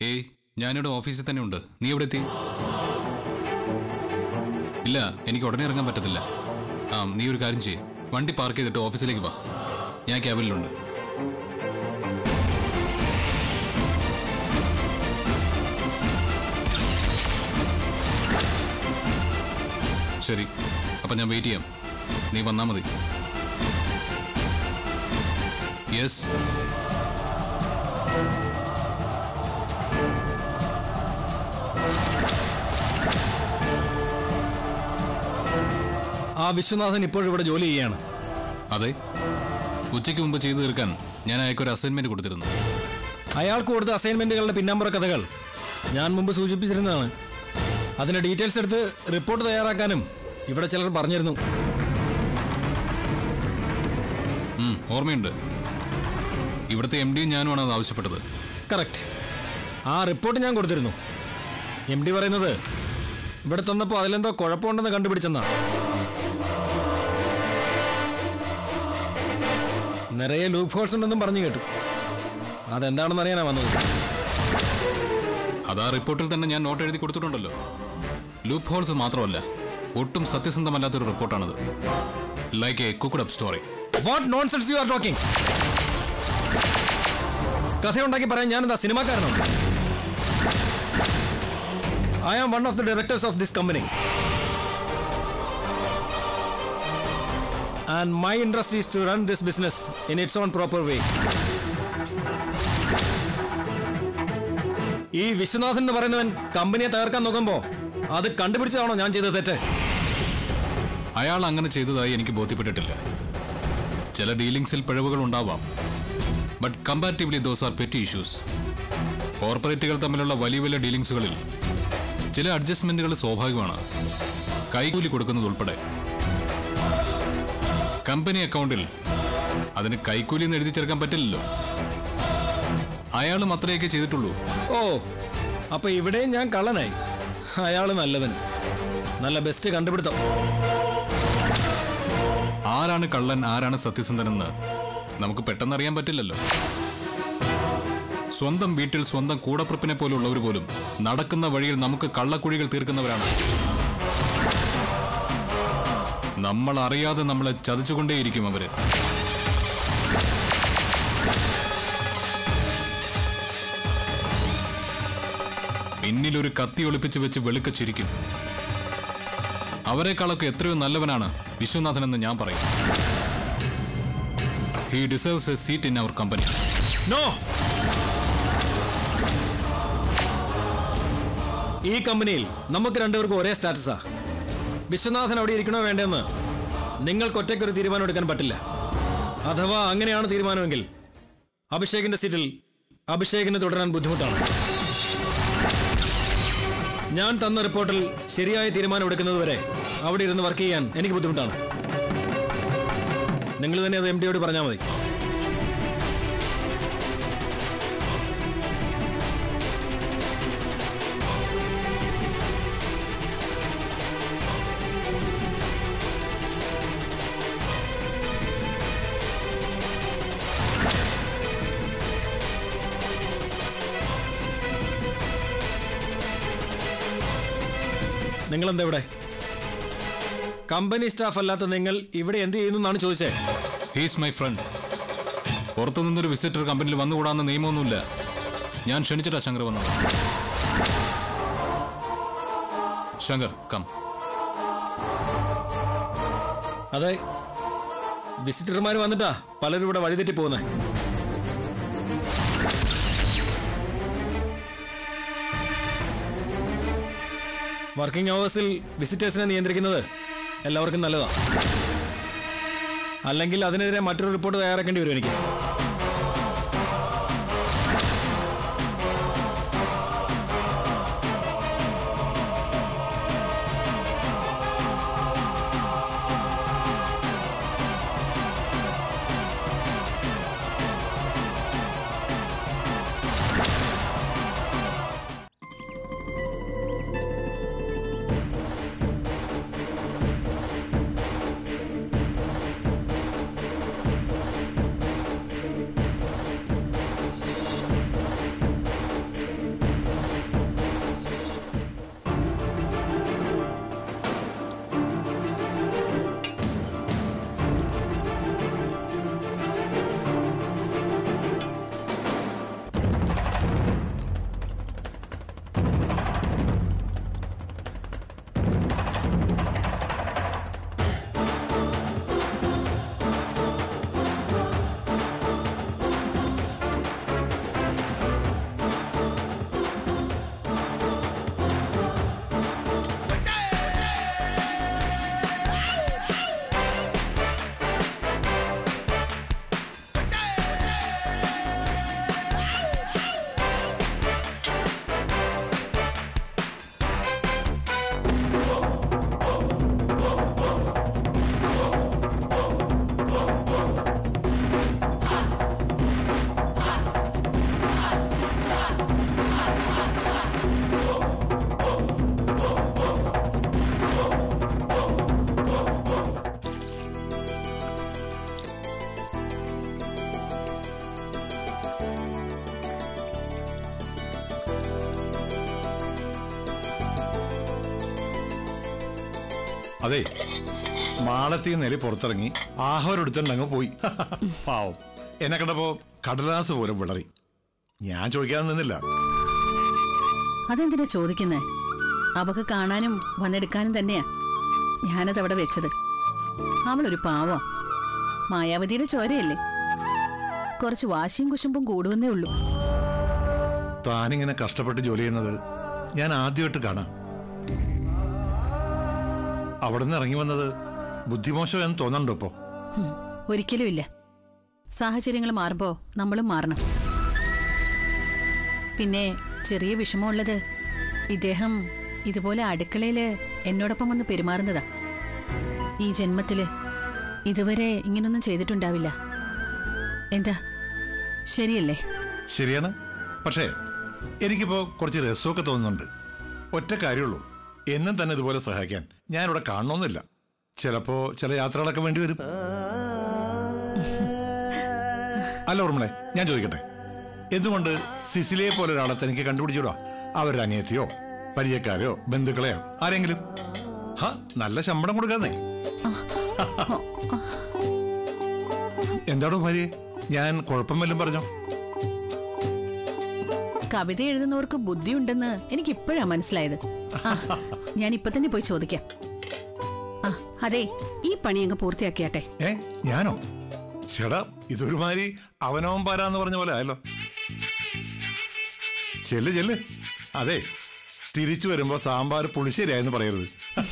ഏയ് ഞാനിവിടെ ഓഫീസിൽ തന്നെ ഉണ്ട് നീ എവിടെ എത്തി ഇല്ല എനിക്ക് ഉടനെ ഇറങ്ങാൻ പറ്റത്തില്ല ആ നീ ഒരു കാര്യം ചെയ്യ് വണ്ടി പാർക്ക് ചെയ്തിട്ട് ഓഫീസിലേക്ക് വാ ഞാൻ ക്യാബിനിലുണ്ട് ശരി അപ്പം ഞാൻ വെയിറ്റ് ചെയ്യാം നീ വന്നാൽ മതി യെസ് ആ വിശ്വനാഥൻ ഇപ്പോഴും ഇവിടെ ജോലി ചെയ്യാണ് അതെ ഉച്ചയ്ക്ക് മുമ്പ് ചെയ്തു തീർക്കാൻ ഞാൻ അയാൾക്കൊരു അസൈൻമെന്റ് കൊടുത്തിരുന്നു അയാൾക്ക് കൊടുത്ത അസൈൻമെന്റുകളുടെ പിന്നാമ്പുറ കഥകൾ ഞാൻ മുമ്പ് സൂചിപ്പിച്ചിരുന്നതാണ് അതിന്റെ ഡീറ്റെയിൽസ് എടുത്ത് റിപ്പോർട്ട് തയ്യാറാക്കാനും ഇവിടെ ചിലർ പറഞ്ഞിരുന്നു ഉം, ഓർമ്മയുണ്ട് ഇവിടുത്തെ എം ഡിയും ഞാനുമാണ് അത് ആവശ്യപ്പെട്ടത് കറക്റ്റ് ആ റിപ്പോർട്ട് ഞാൻ കൊടുത്തിരുന്നു എം ഡി പറയുന്നത് ഇവിടെ തന്നപ്പോൾ അതിലെന്തോ കുഴപ്പമുണ്ടെന്ന് കണ്ടുപിടിച്ചെന്നാ നിറയെ ലൂപ്പ് ഹോൾസ് ഉണ്ടെന്നും പറഞ്ഞു കേട്ടു അതെന്താണെന്ന് അറിയാനാ വന്നത് അത് ആ റിപ്പോർട്ടിൽ തന്നെ ഞാൻ നോട്ട് എഴുതി കൊടുത്തിട്ടുണ്ടല്ലോ ലൂപ്പ് ഹോൾസ് മാത്രമല്ല ഒട്ടും സത്യസന്ധമല്ലാത്തൊരു റിപ്പോർട്ടാണത് like a cooked up story what nonsense you are talking കഥയുണ്ടാക്കി പറയാൻ ഞാനെന്താ സിനിമാക്കാരനാണ് I am one of the directors of this company and my interest is to run this business in its own proper way ഈ വിശ്വനാഥൻ എന്ന് പറയുന്നവൻ കമ്പനിയെ തകർക്കാൻ നോക്കുമ്പോ അത് കണ്ടുപിടിച്ചതാണോ ഞാൻ ചെയ്ത തെറ്റ് അയാൾ അങ്ങനെ ചെയ്തതായി എനിക്ക് ബോധ്യപ്പെട്ടിട്ടില്ല ചില ഡീലിംഗ്സിൽ പിഴവുകൾ ഉണ്ടാവാം but comparatively those are petty issues കോർപ്പറേറ്റുകൾ തമ്മിലുള്ള വലിയ വലിയ ഡീലിംഗ്സുകളിൽ ചില അഡ്ജസ്റ്റ്മെന്റുകൾ സ്വാഭാവികമാണ് കൈകൂലി കൊടുക്കുന്നത് ഉൾപ്പെടെ കമ്പനി അക്കൗണ്ടിൽ അതിന് കൈക്കൂലി എന്ന് എഴുതി ചേർക്കാൻ പറ്റില്ലല്ലോ അയാളും അത്രയൊക്കെ ചെയ്തിട്ടുള്ളൂ ഓ അപ്പൊ ഇവിടെയും ഞാൻ കള്ളനായി അയാള് നല്ലവന് നല്ല ബെസ്റ്റ് കണ്ടുപിടുത്തം ആരാണ് കള്ളൻ ആരാണ് സത്യസന്ധനെന്ന് നമുക്ക് പെട്ടെന്ന് അറിയാൻ പറ്റില്ലല്ലോ സ്വന്തം വീട്ടിൽ സ്വന്തം കൂടപ്പുറപ്പിനെ പോലുള്ളവർ പോലും നടക്കുന്ന വഴിയിൽ നമുക്ക് കള്ളക്കുഴികൾ തീർക്കുന്നവരാണ് നമ്മൾ അറിയാതെ നമ്മളെ ചതിച്ചുകൊണ്ടേയിരിക്കും അവര് പിന്നിലൊരു കത്തി ഒളിപ്പിച്ച് വെച്ച് വെളുക്ക ചിരിക്കും അവരെക്കാളൊക്കെ എത്രയോ നല്ലവനാണ് വിശ്വനാഥൻ എന്ന് ഞാൻ പറയും he deserves a seat in our company no ഈ കമ്പനിയിൽ നമുക്ക് രണ്ടുപേർക്കും ഒരേ സ്റ്റാറ്റസാ വിശ്വനാഥൻ അവിടെ ഇരിക്കണോ വേണ്ടെന്ന് നിങ്ങൾക്ക് ഒറ്റയ്ക്കൊരു തീരുമാനം എടുക്കാൻ പറ്റില്ല അഥവാ അങ്ങനെയാണ് തീരുമാനമെങ്കിൽ അഭിഷേകിന്റെ സീറ്റിൽ അഭിഷേകിന് തുടരാൻ ബുദ്ധിമുട്ടാണ് ഞാൻ തന്ന റിപ്പോർട്ടിൽ ശരിയായ തീരുമാനം എടുക്കുന്നതുവരെ അവിടെ ഇരുന്ന് വർക്ക് ചെയ്യാൻ എനിക്ക് ബുദ്ധിമുട്ടാണ് നിങ്ങൾ തന്നെ അത് എം ഡിയോട് പറഞ്ഞാൽ മതി നിങ്ങൾ എന്താ ഇവിടെ കമ്പനി സ്റ്റാഫ് അല്ലാത്ത നിങ്ങൾ ഇവിടെ എന്ത് ചെയ്യുന്നു എന്നാണ് ചോദിച്ചത് ഹീസ് മൈ ഫ്രണ്ട് പുറത്തു നിന്നൊരു വിസിറ്റർ കമ്പനിയിൽ വന്നുകൂടാന്ന് നിയമമൊന്നുമില്ല ഞാൻ ക്ഷണിച്ചിട്ടാ ശങ്കർ വന്നത് ശങ്കർ കം അതെ വിസിറ്റർമാർ വന്നിട്ടാ പലരും ഇവിടെ വഴിതെറ്റി പോകുന്നത് വർക്കിംഗ് അവേഴ്സിൽ വിസിറ്റേഴ്സിനെ നിയന്ത്രിക്കുന്നത് എല്ലാവർക്കും നല്ലതാ അല്ലെങ്കിൽ അതിനെതിരെ മറ്റൊരു റിപ്പോർട്ട് തയ്യാറാക്കേണ്ടി വരും എനിക്ക് അതെ മാളത്തിൽ നില പുറത്തിറങ്ങി ആഹാരം എടുത്തുകൊണ്ട് അങ്ങ് പോയി പാവം എന്നെ കണ്ടപ്പോ കടലാസ് പോലും വിളറി ഞാൻ ചോദിക്കാൻ നിന്നില്ല അതെന്തിനാ ചോദിക്കുന്നേ അവക്ക് കാണാനും വന്നെടുക്കാനും തന്നെയാ ഞാനത് അവിടെ വെച്ചത് അവളൊരു പാവാ മായാവതിയുടെ ചോരയല്ലേ കുറച്ച് വാശിയും കുശുമ്പും കൂടുവെന്നേ ഉള്ളൂ താനിങ്ങനെ കഷ്ടപ്പെട്ട് ജോലി ചെയ്യുന്നത് ഞാൻ ആദ്യമായിട്ട് കാണാം അവിടെ നിന്ന് ഇറങ്ങി വന്നത് ബുദ്ധിമോശം എന്ന് തോന്നണ്ടോ ഇപ്പോ ഹും, ഒരിക്കലുമില്ല സാഹചര്യങ്ങൾ മാറുമ്പോ നമ്മളും മാറണം പിന്നെ ചെറിയ വിഷമമുള്ളത് ഇദ്ദേഹം ഇതുപോലെ അടുക്കളയില് എന്നോടൊപ്പം വന്ന് പെരുമാറുന്നതാ ഈ ജന്മത്തില് ഇതുവരെ ഇങ്ങനൊന്നും ചെയ്തിട്ടുണ്ടാവില്ല എന്താ ശരിയല്ലേ ശരിയാണ് പക്ഷേ എനിക്കിപ്പോ കുറച്ച് രസമൊക്കെ തോന്നുന്നുണ്ട് ഒറ്റ കാര്യമുള്ളൂ എന്നും തന്നെ ഇതുപോലെ സഹായിക്കാൻ ഞാനിവിടെ കാണണമെന്നില്ല ചിലപ്പോ ചില യാത്രകളൊക്കെ വേണ്ടി വരും അല്ല ഓർമ്മളെ ഞാൻ ചോദിക്കട്ടെ എന്തുകൊണ്ട് സിസിലിയെ പോലെ ഒരാളെ തനിക്ക് കണ്ടുപിടിച്ചിടുക അവരുടെ അനിയത്തിയോ പരിചയക്കാരെയോ ബന്ധുക്കളെയോ ആരെങ്കിലും ഹാ നല്ല ശമ്പളം കൊടുക്കാന്നേ എന്താടോ ഭാര്യ ഞാൻ കുഴപ്പം വല്ലതും പറഞ്ഞോ കവിത എഴുതുന്നവർക്ക് ബുദ്ധിയുണ്ടെന്ന് എനിക്ക് ഇപ്പോഴാ മനസ്സിലായത് ആ, ഞാൻ ഇപ്പൊ തന്നെ പോയി ചോദിക്കാം ആ അതെ ഈ പണി അങ്ങ് പൂർത്തിയാക്കിയാട്ടെ ഏ ഞാനോ ചേടാ ഇതൊരുമാതിരി അവനവൻ പാരാന്ന് പറഞ്ഞ പോലെ ആയല്ലോ ചെല്ല് ചെല്ല് അതെ തിരിച്ചു വരുമ്പോ സാമ്പാർ പുളിശ്ശേരിയായെന്ന് പറയരുത്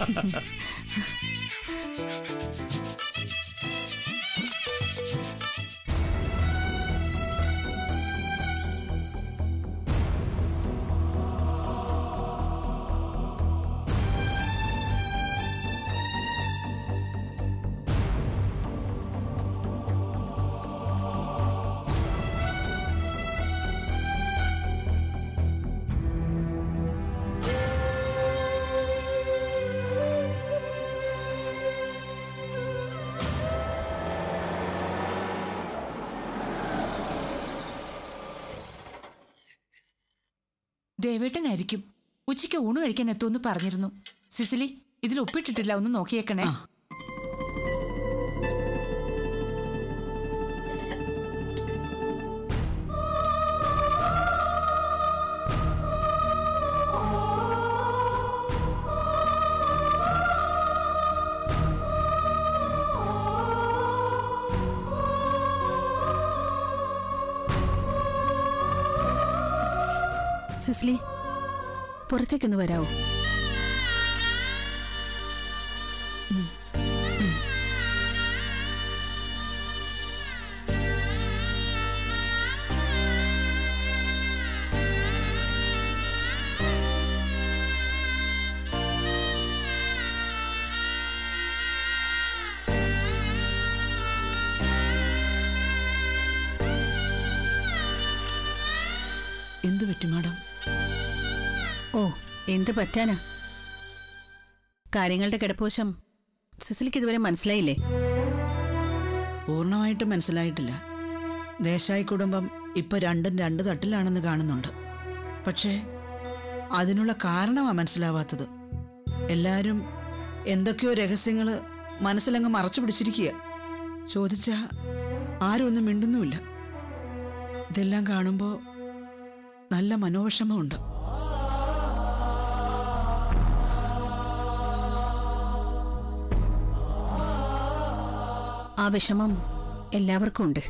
ദേവേട്ടനായിരിക്കും ഉച്ചയ്ക്ക് ഊണ് കഴിക്കാൻ എത്തുമെന്ന് പറഞ്ഞിരുന്നു സിസിലി ഇതിൽ ഒപ്പിട്ടിട്ടില്ല ഒന്ന് നോക്കിയേക്കണേ സിസ്ലി പുറത്തേക്കൊന്ന് വരാവോ എന്തു പറ്റും മാഡം ഓ എന്ത് പറ്റാനാ കാര്യങ്ങളുടെ കിടപ്പുവശം സിസിലിക്ക് ഇതുവരെ മനസ്സിലായില്ലേ പൂർണ്ണമായിട്ട് മനസ്സിലായിട്ടില്ല ദേശായി കുടുംബം ഇപ്പൊ രണ്ടും രണ്ട് തട്ടിലാണെന്ന് കാണുന്നുണ്ട് പക്ഷേ അതിനുള്ള കാരണമാ മനസ്സിലാവാത്തത് എല്ലാരും എന്തൊക്കെയോ രഹസ്യങ്ങൾ മനസ്സിലങ്ങ് മറച്ചു പിടിച്ചിരിക്കുക ചോദിച്ചാ ആരും ഒന്നും മിണ്ടുന്നുമില്ല ഇതെല്ലാം കാണുമ്പോൾ നല്ല മനോവിഷമമുണ്ട് ആ വിഷമം എല്ലാവർക്കും ഉണ്ട്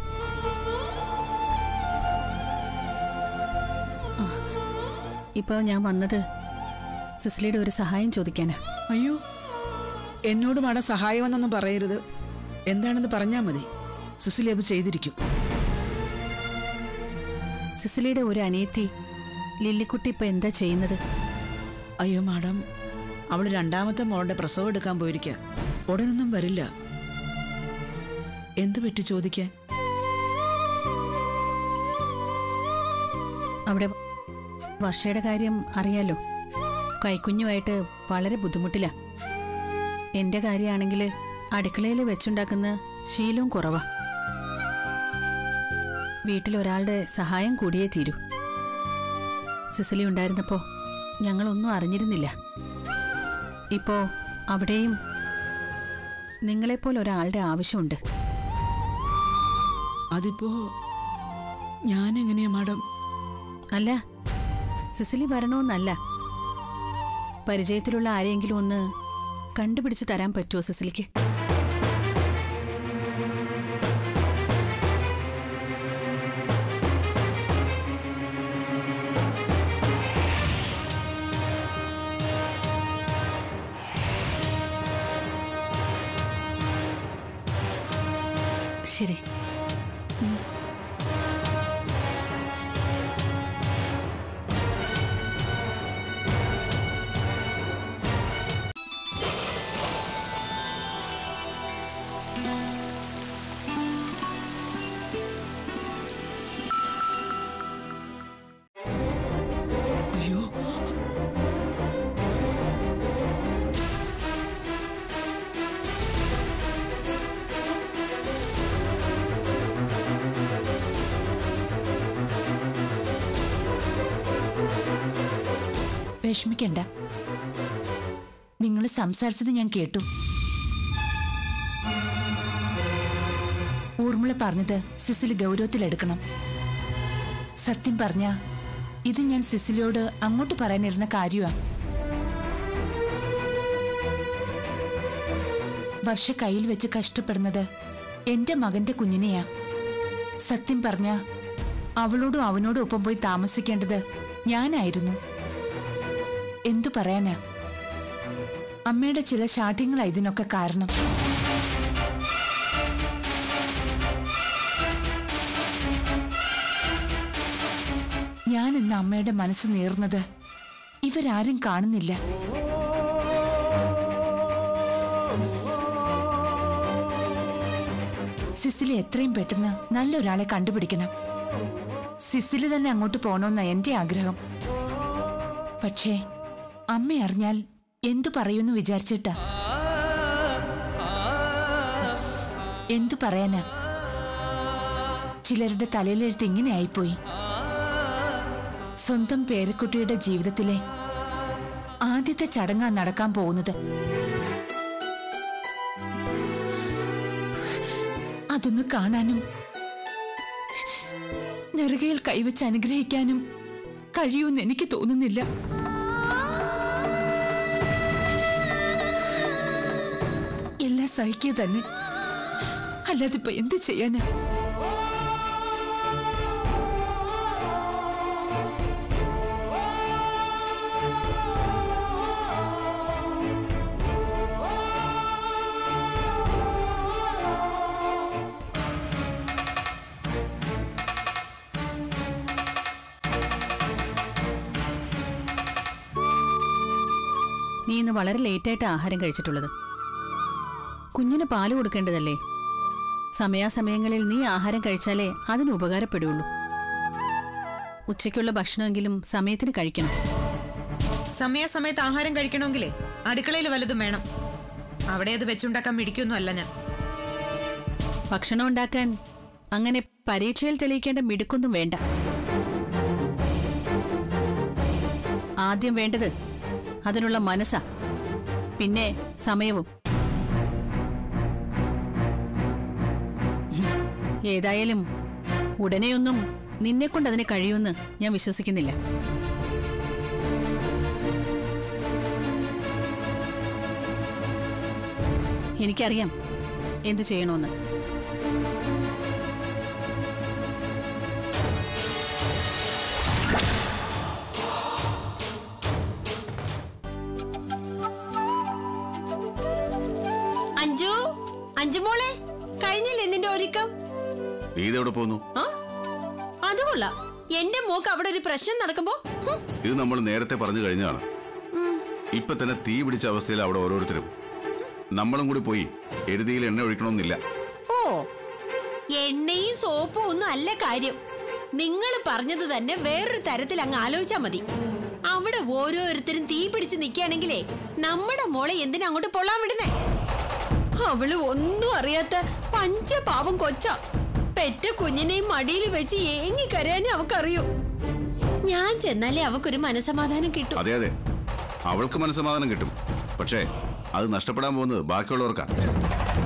ആ, ഇപ്പൊ ഞാൻ വന്നത് സിസിലിയുടെ ഒരു സഹായം ചോദിക്കാനാ അയ്യോ എന്നോട് മാഡം സഹായമെന്നൊന്നും പറയരുത് എന്താണെന്ന് പറഞ്ഞാൽ മതി സുസിലി അത് ചെയ്തിരിക്കും സിസിലിയുടെ ഒരു അനിയത്തി ലില്ലിക്കുട്ടി ഇപ്പൊ എന്താ ചെയ്യുന്നത് അയ്യോ മാഡം അവൾ രണ്ടാമത്തെ മോളുടെ പ്രസവം എടുക്കാൻ പോയിരിക്കുക ഉടനൊന്നും വരില്ല എന്തു പറ്റി ചോദിക്കാൻ അവിടെ വർഷയുടെ കാര്യം അറിയാലോ കൈക്കുഞ്ഞുമായിട്ട് വളരെ ബുദ്ധിമുട്ടില്ല എന്റെ കാര്യമാണെങ്കിൽ അടുക്കളയിൽ വെച്ചുണ്ടാക്കുന്ന ശീലവും കുറവാ വീട്ടിൽ ഒരാളുടെ സഹായം കൂടിയേ തീരൂ സിസിലി ഉണ്ടായിരുന്നപ്പോ ഞങ്ങളൊന്നും അറിഞ്ഞിരുന്നില്ല ഇപ്പോ അവിടെയും നിങ്ങളെപ്പോലെ ഒരാളുടെ ആവശ്യമുണ്ട് അതിപ്പോ ഞാൻ എങ്ങനെയാ മാഡം അല്ല സിസിലി വരണമെന്നല്ല പരിചയത്തിലുള്ള ആരെങ്കിലും ഒന്ന് കണ്ടുപിടിച്ച് തരാൻ പറ്റുമോ സിസിലിക്ക് ശരി അയ്യോ വിഷമിക്കണ്ട നിങ്ങൾ സംസാരിച്ചത് ഞാൻ കേട്ടു ഊർമിള പറഞ്ഞത് സിസിലി ഗൗരവത്തിലെടുക്കണം സത്യം പറഞ്ഞ ഇത് ഞാൻ സിസിലിയോട് അങ്ങോട്ട് പറയാനിരുന്ന കാര്യമാ വർഷ കയ്യിൽ വെച്ച് കഷ്ടപ്പെടുന്നത് എന്റെ മകന്റെ കുഞ്ഞിനെയാ സത്യം പറഞ്ഞ അവളോടും അവനോടും ഒപ്പം പോയി താമസിക്കേണ്ടത് ഞാനായിരുന്നു എന്തു പറയാനാ അമ്മയുടെ ചില ശാഠ്യങ്ങളാ ഇതിനൊക്കെ കാരണം ഞാൻ ഇന്ന് അമ്മയുടെ മനസ്സ് നേർന്നത് ഇവരാരും കാണുന്നില്ല സിസിലി എത്രയും പെട്ടെന്ന് നല്ലൊരാളെ കണ്ടുപിടിക്കണം സിസിലി തന്നെ അങ്ങോട്ട് പോകണമെന്ന എന്റെ ആഗ്രഹം പക്ഷേ അമ്മ അറിഞ്ഞാൽ എന്തു പറയുമെന്ന് വിചാരിച്ചിട്ടാ എന്തു പറയാനാ ചിലരുടെ തലയിലെഴുത്ത് ഇങ്ങനെ ആയിപ്പോയി സ്വന്തം പേരക്കുട്ടിയുടെ ജീവിതത്തിലെ ആദ്യത്തെ ചടങ്ങാ നടക്കാൻ പോകുന്നത് അതൊന്ന് കാണാനും നെറുകയിൽ കൈവച്ച് അനുഗ്രഹിക്കാനും കഴിയുമെന്ന് എനിക്ക് തോന്നുന്നില്ല എല്ലാം സഹിക്കുക തന്നെ അല്ലാതെ ഇപ്പൊ എന്ത് ചെയ്യാനാ നീ ഇന്ന് വളരെ ലേറ്റായിട്ട് ആഹാരം കഴിച്ചിട്ടുള്ളത് കുഞ്ഞിന് പാല് കൊടുക്കേണ്ടതല്ലേ സമയാസമയങ്ങളിൽ നീ ആഹാരം കഴിച്ചാലേ അതിന് ഉപകാരപ്പെടുള്ളൂ ഉച്ചയ്ക്കുള്ള ഭക്ഷണമെങ്കിലും സമയത്തിന് കഴിക്കണം സമയാസമയത്ത് ആഹാരം കഴിക്കണമെങ്കിലേ അടുക്കളയിൽ വല്ലതും വേണം അവിടെ അത് വെച്ചുണ്ടാക്കാൻ മിടിക്കൊന്നും അല്ല ഞാൻ ഭക്ഷണം ഉണ്ടാക്കാൻ അങ്ങനെ പരീക്ഷയിൽ തെളിയിക്കേണ്ട മിടുക്കൊന്നും വേണ്ട ആദ്യം വേണ്ടത് അതിനുള്ള മനസ്സാ പിന്നെ സമയവും ഏതായാലും ഉടനെയൊന്നും നിന്നെ കൊണ്ട് അതിന് കഴിയുമെന്ന് ഞാൻ വിശ്വസിക്കുന്നില്ല എനിക്കറിയാം എന്തു ചെയ്യണമെന്ന് അഞ്ജു അഞ്ജു മോളെ കഴിഞ്ഞില്ലേ നിന്റെ ഒരുക്കം നീ ഇതെവിടെ പോന്നു ആ അത് കൊള്ളാം എന്റെ മോക്ക് അവിടെ ഒരു പ്രശ്നം നടക്കുമ്പോ ഹും, ഇത് നമ്മൾ നേരത്തെ പറഞ്ഞു കഴിഞ്ഞതാണ് ഇപ്പൊ തന്നെ തീ പിടിച്ച അവസ്ഥയിൽ അവിടെ ഓരോരുത്തരും നമ്മളും കൂടി പോയി എരുതിയിൽ എണ്ണ ഒഴിക്കണമെന്നില്ല ഓ എണ്ണയും സോപ്പും ഒന്നും അല്ല കാര്യം നിങ്ങൾ പറഞ്ഞത് തന്നെ വേറൊരു തരത്തിൽ അങ്ങ് ആലോചിച്ചാ മതി അവിടെ ഓരോരുത്തരും തീ പിടിച്ച് നിൽക്കുകയാണെങ്കിലേ നമ്മുടെ മോളെ എന്തിനാ അങ്ങോട്ട് പൊള്ളാൻ വിടുന്നേ അവള് ഒന്നും അറിയാത്ത പഞ്ചപാവം കൊച്ച പെറ്റ കുഞ്ഞിനെയും മടിയിൽ വെച്ച് ഏങ്ങി കരയാനേ അവക്കറിയൂ ഞാൻ ചെന്നാലേ അവക്കൊരു മനസമാധാനം കിട്ടും അതെ അതെ അവൾക്ക് മനസ്സമാധാനം കിട്ടും പക്ഷേ അത് നഷ്ടപ്പെടാൻ പോകുന്നത് ബാക്കിയുള്ളവർക്കാ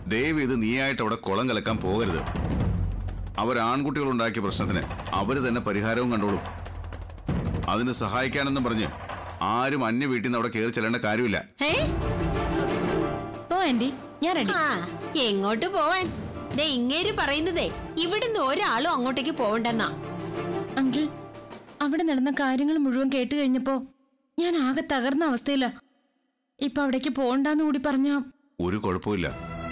ദയവ് ഇത് നീയായിട്ട് അവിടെ കുളം കലക്കാൻ പോകരുത് അവർ ആൺകുട്ടികൾ ഉണ്ടാക്കിയ പ്രശ്നത്തിന് അവര് തന്നെ പരിഹാരവും കണ്ടോളും അതിന് സഹായിക്കാനെന്നും പറഞ്ഞ് ആരും അന്യ വീട്ടിൽ നിന്ന് അവിടെ കയറി ചെല്ലേണ്ട കാര്യമില്ല ഏ പോ ആന്റി ഞാൻ റെഡി ആ എങ്ങോട്ട് പോവാൻ ദേ ഇങ്ങേര് പറയുന്നതേ ഇവിടുന്ന് ഒരാളും അങ്ങോട്ടേക്ക് പോവണ്ടെന്നാ അങ്കിൾ അവിടെ നടന്ന കാര്യങ്ങൾ മുഴുവൻ കേട്ട് കഴിഞ്ഞപ്പോ ഞാൻ ആകെ തകർന്ന അവസ്ഥയില ഇപ്പൊ അവിടേക്ക് പോകണ്ടെന്ന് കൂടി പറഞ്ഞ ഒരു കുഴപ്പമില്ല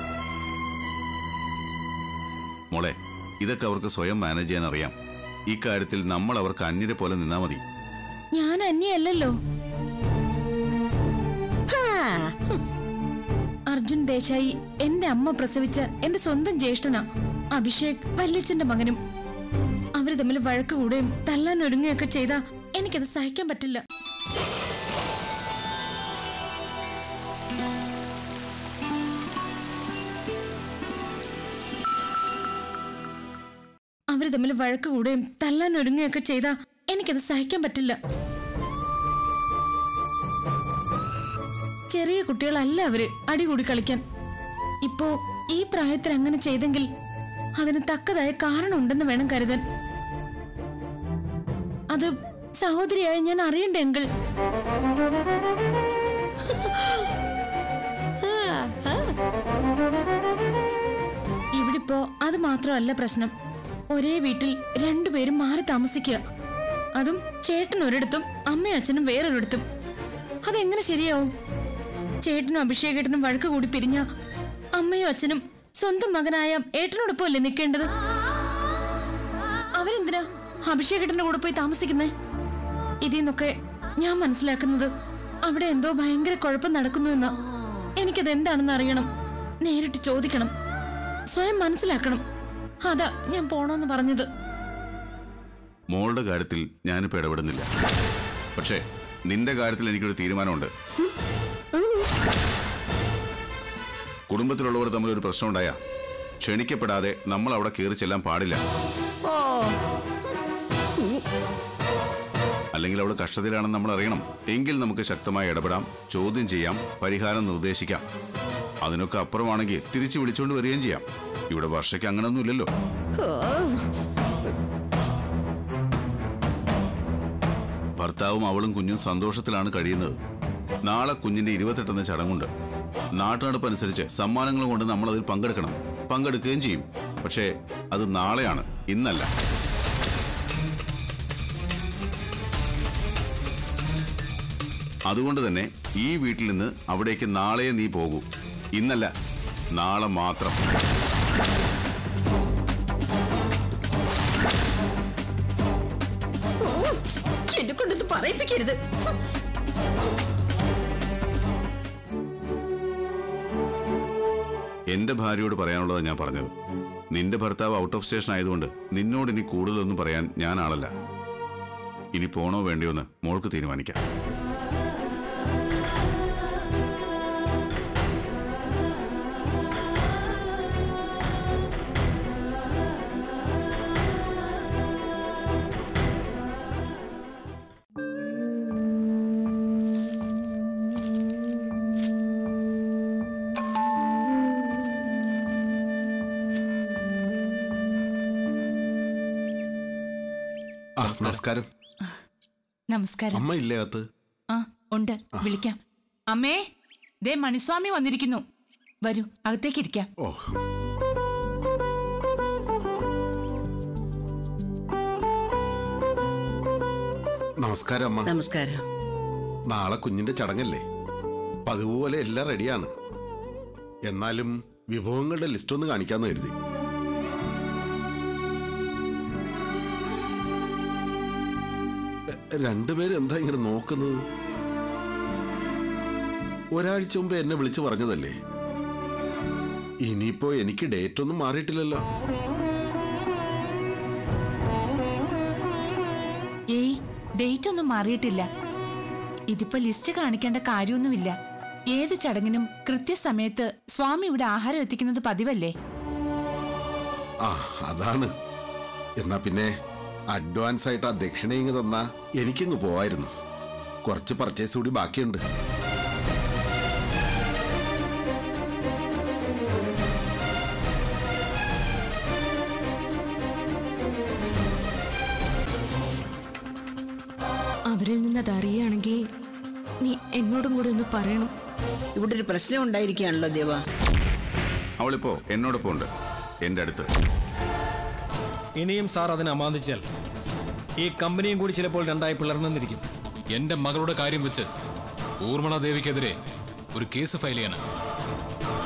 മോളെ ഇതൊക്കെ അവർക്ക് സ്വയം മാനേജ് ചെയ്യാൻ അറിയാം ഇക്കാര്യത്തിൽ നമ്മൾ അവർക്ക് അന്യരെ പോലെ നിന്നാ മതി ഞാൻ അന്യല്ലല്ലോ ഹാ, ഹും, അർജുൻ ദേശായി എന്റെ അമ്മ പ്രസവിച്ച എന്റെ സ്വന്തം ജ്യേഷ്ഠനാ അഭിഷേക് വല്യച്ഛന്റെ മകനും അവര് തമ്മിൽ വഴക്ക് കൂടുകയും തല്ലാൻ ഒരുങ്ങുകയൊക്കെ ചെയ്താ എനിക്കത് സഹിക്കാൻ പറ്റില്ല അവര് തമ്മിൽ വഴക്ക് കൂടുകയും തല്ലാൻ ഒരുങ്ങുകയൊക്കെ ചെയ്താ എനിക്കത് സഹിക്കാൻ പറ്റില്ല ചെറിയ കുട്ടികളല്ല അവര് അടികൂടി കളിക്കാൻ ഇപ്പോ ഈ പ്രായത്തിൽ അങ്ങനെ ചെയ്തെങ്കിൽ അതിന് തക്കതായ കാരണമുണ്ടെന്ന് വേണം കരുതാൻ അത് സഹോദരിയായി ഞാൻ അറിയണ്ടേ എങ്കിൽ ഇവിടിപ്പോ അത് മാത്രമല്ല പ്രശ്നം ഒരേ വീട്ടിൽ രണ്ടുപേരും മാറി താമസിക്കുക അതും ചേട്ടൻ ഒരിടത്തും അമ്മയും അച്ഛനും വേറൊരിടത്തും അതെങ്ങനെ ശരിയാവും ചേട്ടനും അഭിഷേകേട്ടനും വഴക്ക് കൂടി പിരിഞ്ഞ അമ്മയും അച്ഛനും സ്വന്തം മകനായ ഏട്ടനോടൊപ്പം അല്ലേ നിൽക്കേണ്ടത് അവരെന്തിനാ അഭിഷേകേട്ടന്റെ കൂടെ പോയി താമസിക്കുന്നേ ഇതിൽ നിന്നൊക്കെ ഞാൻ മനസ്സിലാക്കുന്നത് അവിടെ എന്തോ ഭയങ്കര കുഴപ്പം നടക്കുന്നു എന്നാ എനിക്കത് എന്താണെന്ന് അറിയണം നേരിട്ട് ചോദിക്കണം സ്വയം മനസ്സിലാക്കണം അതാ ഞാൻ പോണോന്ന് പറഞ്ഞത് മോളുടെ കാര്യത്തിൽ ഞാനിപ്പോൾ ഇടപെടുന്നില്ല പക്ഷേ നിന്റെ കാര്യത്തിൽ എനിക്കൊരു തീരുമാനമുണ്ട് കുടുംബത്തിലുള്ളവർ തമ്മിൽ ഒരു പ്രശ്നം ഉണ്ടായ ക്ഷണിക്കപ്പെടാതെ നമ്മൾ അവിടെ കയറി ചെല്ലാൻ പാടില്ല ഓ അല്ലെങ്കിൽ അവിടെ കഷ്ടതയിലാണെന്ന് നമ്മൾ അറിയണം എങ്കിൽ നമുക്ക് ശക്തമായി ഇടപെടാം ചോദ്യം ചെയ്യാം പരിഹാരം നിർദ്ദേശിക്കാം അതിനൊക്കെ അപ്പുറമാണെങ്കിൽ തിരിച്ചു വിളിച്ചുകൊണ്ട് വരികയും ചെയ്യാം ഇവിടെ വർഷയ്ക്ക് അങ്ങനൊന്നും ഇല്ലല്ലോ ഭർത്താവും അവളും കുഞ്ഞും സന്തോഷത്തിലാണ് കഴിയുന്നത് നാളെ കുഞ്ഞിന്റെ ഇരുപത്തെട്ടെന്ന ചടങ്ങുണ്ട് നാട്ടുനടപ്പനുസരിച്ച് സമ്മാനങ്ങൾ കൊണ്ട് നമ്മൾ അതിൽ പങ്കെടുക്കണം പങ്കെടുക്കുകയും ചെയ്യും പക്ഷേ അത് നാളെയാണ് ഇന്നല്ല അതുകൊണ്ട് തന്നെ ഈ വീട്ടിൽ നിന്ന് അവിടേക്ക് നാളെ നീ പോകൂ ഇന്നല്ല നാളെ മാത്രം എന്നെ കൊണ്ടത് പറയിപ്പിക്കരുത് എന്റെ ഭാര്യയോട് പറയാനുള്ളത് ഞാൻ പറഞ്ഞത് നിന്റെ ഭർത്താവ് ഔട്ട് ഓഫ് സ്റ്റേഷൻ ആയതുകൊണ്ട് നിന്നോട് ഇനി കൂടുതലൊന്നും പറയാൻ ഞാൻ ആളല്ല ഇനി പോണോ വേണ്ടിയോ എന്ന് മോൾക്ക് തീരുമാനിക്കാം ആ നമസ്കാരം നമസ്കാരം അമ്മ ഇല്ലേ അകത്ത് ആ ഉണ്ട് വിളിക്കാം അമ്മേ ദേ മണിസ്വാമി വന്നിരിക്കുന്നു വരൂ അകത്തേക്ക് ഇരിക്കാം ഓ നമസ്കാരം അമ്മ നമസ്കാരം നാളെ കുഞ്ഞിന്റെ ചടങ്ങല്ലേ പതിവ് പോലെ എല്ലാം റെഡിയാണ് എന്നാലും വിഭവങ്ങളുടെ ലിസ്റ്റ് ഒന്ന് കാണിക്കാന്ന് കരുതി എ- രണ്ടുപേരും എന്താ ഇങ്ങനെ നോക്കുന്നത് ഒരാഴ്ച മുമ്പ് എന്നെ വിളിച്ചു പറഞ്ഞതല്ലേ ഇനിയിപ്പോ എനിക്ക് ഡേറ്റ് ഒന്നും മാറിയിട്ടില്ലല്ലോ ഏയ് ഡേറ്റ് ഒന്നും മാറിയിട്ടില്ല ഇതിപ്പോ ലിസ്റ്റ് കാണിക്കേണ്ട കാര്യമൊന്നുമില്ല ഏത് ചടങ്ങിനും കൃത്യസമയത്ത് സ്വാമി ഇവിടെ ആഹാരം എത്തിക്കുന്നത് പതിവല്ലേ ആ അതാണ് എന്നാ പിന്നെ അഡ്വാൻസ് ആയിട്ട് ആ ദക്ഷിണ ഇങ്ങ് തന്നാ എനിക്കിങ്ങ് പോവായിരുന്നു കുറച്ച് പർച്ചേസ് കൂടി ബാക്കിയുണ്ട് അവരിൽ നിന്ന് അത് അറിയുകയാണെങ്കിൽ നീ എന്നോടും കൂടെ ഒന്ന് പറയണം ഇവിടെ ഒരു പ്രശ്നം ഉണ്ടായിരിക്കുകയാണല്ലോ ദേവ അവളിപ്പോ എന്നോടൊപ്പം ഉണ്ട് എന്റെ അടുത്ത് ഇനിയും സാർ അതിനെ അമാന്തിച്ചാൽ ഈ കമ്പനിയും കൂടി ചിലപ്പോൾ രണ്ടായി പിളർന്നെന്നിരിക്കും എന്റെ മകളുടെ കാര്യം വെച്ച് ഊർമിള ദേവിക്കെതിരെ ഒരു കേസ് ഫയൽ ചെയ്യാനാ